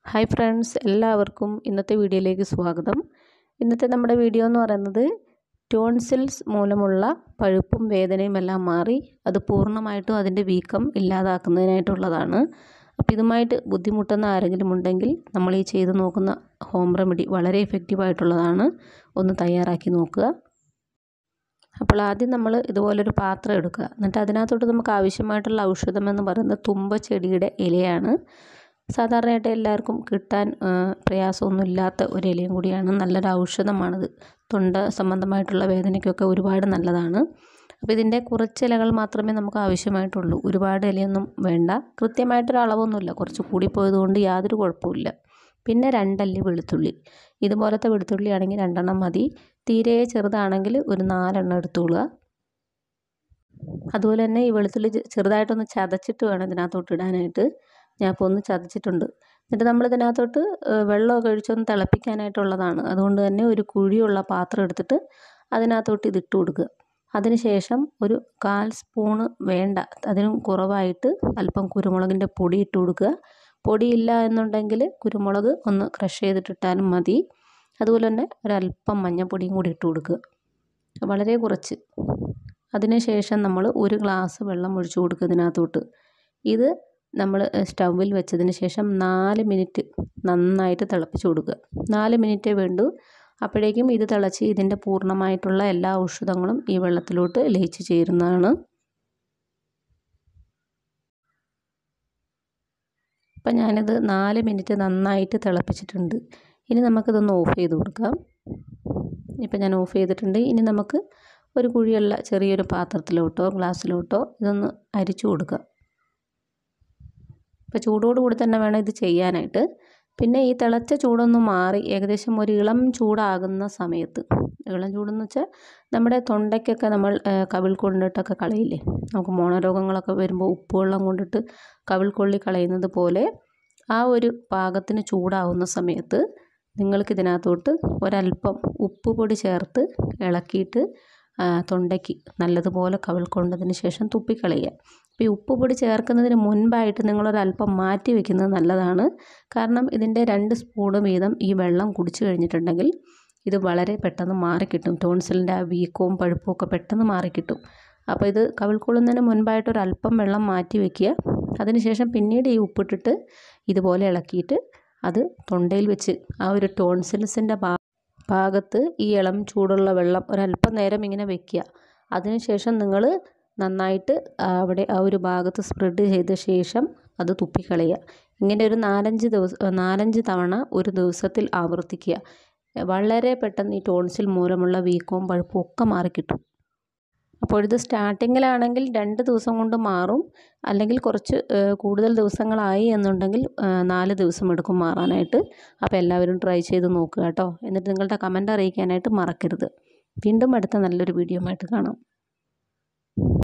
hi friends എല്ലാവർക്കും ഇന്നത്തെ വീഡിയോയിലേക്ക് സ്വാഗതം ഇന്നത്തെ നമ്മുടെ വീഡിയോ എന്ന് പറയുന്നത് ടോൺസിൽസ് മൂലമുള്ള പഴുപ്പും വേദനയും എല്ലാം മാറി അത് പൂർണ്ണമായിട്ടും അതിൻ്റെ വീക്കം ഇല്ലാതാക്കുന്നതിനായിട്ടുള്ളതാണ് അപ്പോൾ ഇതുമായിട്ട് ബുദ്ധിമുട്ടുന്ന ആരെങ്കിലും ഉണ്ടെങ്കിൽ നമ്മൾ ഈ ചെയ്ത് നോക്കുന്ന ഹോം റെമഡി വളരെ എഫക്റ്റീവായിട്ടുള്ളതാണ് ഒന്ന് തയ്യാറാക്കി നോക്കുക അപ്പോൾ ആദ്യം നമ്മൾ ഇതുപോലൊരു പാത്രം എടുക്കുക എന്നിട്ട് അതിനകത്തോട്ട് നമുക്ക് ആവശ്യമായിട്ടുള്ള ഔഷധം എന്ന് പറയുന്നത് തുമ്പച്ചെടിയുടെ ഇലയാണ് സാധാരണയായിട്ട് എല്ലാവർക്കും കിട്ടാൻ പ്രയാസമൊന്നുമില്ലാത്ത ഒരു ഇലയും കൂടിയാണ് നല്ലൊരു ഔഷധമാണിത് തൊണ്ട സംബന്ധമായിട്ടുള്ള വേദനയ്ക്കൊക്കെ ഒരുപാട് നല്ലതാണ് അപ്പോൾ ഇതിൻ്റെ കുറച്ച് ഇലകൾ മാത്രമേ നമുക്ക് ആവശ്യമായിട്ടുള്ളൂ ഒരുപാട് ഇലയൊന്നും വേണ്ട കൃത്യമായിട്ടൊരു അളവൊന്നുമില്ല കുറച്ച് കൂടിപ്പോയത് കൊണ്ട് യാതൊരു കുഴപ്പമില്ല പിന്നെ രണ്ടല്ലി വെളുത്തുള്ളി ഇതുപോലത്തെ വെളുത്തുള്ളി ആണെങ്കിൽ രണ്ടെണ്ണം മതി തീരെ ചെറുതാണെങ്കിൽ ഒരു നാലെണ്ണം എടുത്തോളുക അതുപോലെ തന്നെ ഈ വെളുത്തുള്ളി ചെറുതായിട്ടൊന്ന് ചതച്ചിട്ട് വേണം ഇതിനകത്തോട്ട് ഇടാനായിട്ട് ഞാൻ ഇപ്പോൾ ഒന്ന് ചതച്ചിട്ടുണ്ട് എന്നിട്ട് നമ്മൾ ഇതിനകത്തോട്ട് വെള്ളമൊക്കെ ഒഴിച്ചൊന്ന് തിളപ്പിക്കാനായിട്ടുള്ളതാണ് അതുകൊണ്ട് തന്നെ ഒരു കുഴിയുള്ള പാത്രം എടുത്തിട്ട് അതിനകത്തോട്ട് ഇതിട്ട് കൊടുക്കുക അതിനുശേഷം ഒരു കാൽ സ്പൂണ് വേണ്ട അതിനും കുറവായിട്ട് അല്പം കുരുമുളകിൻ്റെ പൊടി ഇട്ട് കൊടുക്കുക പൊടിയില്ല എന്നുണ്ടെങ്കിൽ കുരുമുളക് ഒന്ന് ക്രഷ് ചെയ്തിട്ടിട്ടാലും മതി അതുപോലെ തന്നെ ഒരല്പം മഞ്ഞൾപ്പൊടിയും കൂടി ഇട്ട് കൊടുക്കുക വളരെ കുറച്ച് അതിനുശേഷം നമ്മൾ ഒരു ഗ്ലാസ് വെള്ളം ഒഴിച്ചു കൊടുക്കുക ഇതിനകത്തോട്ട് ഇത് നമ്മൾ സ്റ്റൗവിൽ വെച്ചതിന് ശേഷം നാല് മിനിറ്റ് നന്നായിട്ട് തിളപ്പിച്ച് കൊടുക്കുക നാല് മിനിറ്റേ വേണ്ടൂ അപ്പോഴേക്കും ഇത് തിളച്ച് ഇതിൻ്റെ പൂർണ്ണമായിട്ടുള്ള എല്ലാ ഔഷധങ്ങളും ഈ വെള്ളത്തിലോട്ട് ലയിച്ച് ചേരുന്നതാണ് അപ്പം ഞാനിത് നാല് മിനിറ്റ് നന്നായിട്ട് തിളപ്പിച്ചിട്ടുണ്ട് ഇനി നമുക്കിതൊന്ന് ഓഫ് ചെയ്ത് കൊടുക്കാം ഇപ്പം ഞാൻ ഓഫ് ചെയ്തിട്ടുണ്ട് ഇനി നമുക്ക് ഒരു കുഴിയുള്ള ചെറിയൊരു പാത്രത്തിലോട്ടോ ഗ്ലാസ്സിലോട്ടോ ഇതൊന്ന് അരിച്ചു കൊടുക്കുക അപ്പോൾ ചൂടോട് കൂടി തന്നെ വേണം ഇത് ചെയ്യാനായിട്ട് പിന്നെ ഈ തിളച്ച ചൂടൊന്ന് മാറി ഏകദേശം ഒരു ഇളം ചൂടാകുന്ന സമയത്ത് ഇളം ചൂടെന്ന് വെച്ചാൽ നമ്മുടെ തൊണ്ടയ്ക്കൊക്കെ നമ്മൾ കവിൾ കൊണ്ടിട്ടൊക്കെ കളയില്ലേ നമുക്ക് മോണരോഗങ്ങളൊക്കെ വരുമ്പോൾ ഉപ്പുവെള്ളം കൊണ്ടിട്ട് കവിൾ കൊള്ളി കളയുന്നത് പോലെ ആ ഒരു പാകത്തിന് ചൂടാവുന്ന സമയത്ത് നിങ്ങൾക്ക് ഇതിനകത്തോട്ട് ഒരല്പം ഉപ്പ് പൊടി ചേർത്ത് ഇളക്കിയിട്ട് തൊണ്ടയ്ക്ക് നല്ലതുപോലെ കവിൾ കൊണ്ടതിന് ശേഷം തുപ്പിക്കളയുക അപ്പോൾ ഈ ഉപ്പ് പൊടി ചേർക്കുന്നതിന് മുൻപായിട്ട് നിങ്ങളൊരല്പം മാറ്റി വെക്കുന്നത് നല്ലതാണ് കാരണം ഇതിൻ്റെ രണ്ട് സ്പൂണ് വീതം ഈ വെള്ളം കുടിച്ചു കഴിഞ്ഞിട്ടുണ്ടെങ്കിൽ ഇത് വളരെ പെട്ടെന്ന് മാറിക്കിട്ടും ടോൺസിലിൻ്റെ ആ വീക്കവും പഴുപ്പും ഒക്കെ പെട്ടെന്ന് മാറിക്കിട്ടും അപ്പോൾ ഇത് കവിൾക്കൊള്ളുന്നതിന് മുൻപായിട്ട് ഒരല്പം വെള്ളം മാറ്റി വെക്കുക അതിനുശേഷം പിന്നീട് ഈ ഉപ്പിട്ടിട്ട് ഇതുപോലെ ഇളക്കിയിട്ട് അത് തൊണ്ടയിൽ വെച്ച് ആ ഒരു ടോൺസിൽസിൻ്റെ ഭാഗത്ത് ഈ ഇളം ചൂടുള്ള വെള്ളം ഒരല്പം നേരം ഇങ്ങനെ വെക്കുക അതിനുശേഷം നിങ്ങൾ നന്നായിട്ട് അവിടെ ആ ഒരു ഭാഗത്ത് സ്പ്രെഡ് ചെയ്ത ശേഷം അത് തുപ്പിക്കളയുക ഇങ്ങനെ ഒരു നാലഞ്ച് ദിവസം നാലഞ്ച് തവണ ഒരു ദിവസത്തിൽ ആവർത്തിക്കുക വളരെ പെട്ടെന്ന് ഈ ടോൺസിൽ മൂലമുള്ള വീക്കവും പഴുപ്പും ഒക്കെ മാറിക്കിട്ടും അപ്പോൾ ഇത് സ്റ്റാർട്ടിങ്ങിലാണെങ്കിൽ രണ്ട് ദിവസം കൊണ്ട് മാറും അല്ലെങ്കിൽ കുറച്ച് കൂടുതൽ ദിവസങ്ങളായി എന്നുണ്ടെങ്കിൽ നാല് ദിവസം എടുക്കും മാറാനായിട്ട് അപ്പോൾ എല്ലാവരും ട്രൈ ചെയ്ത് നോക്കുക കേട്ടോ എന്നിട്ട് നിങ്ങളുടെ കമൻറ്റ് അറിയിക്കാനായിട്ട് മറക്കരുത് വീണ്ടും അടുത്ത നല്ലൊരു വീഡിയോ ആയിട്ട് കാണാം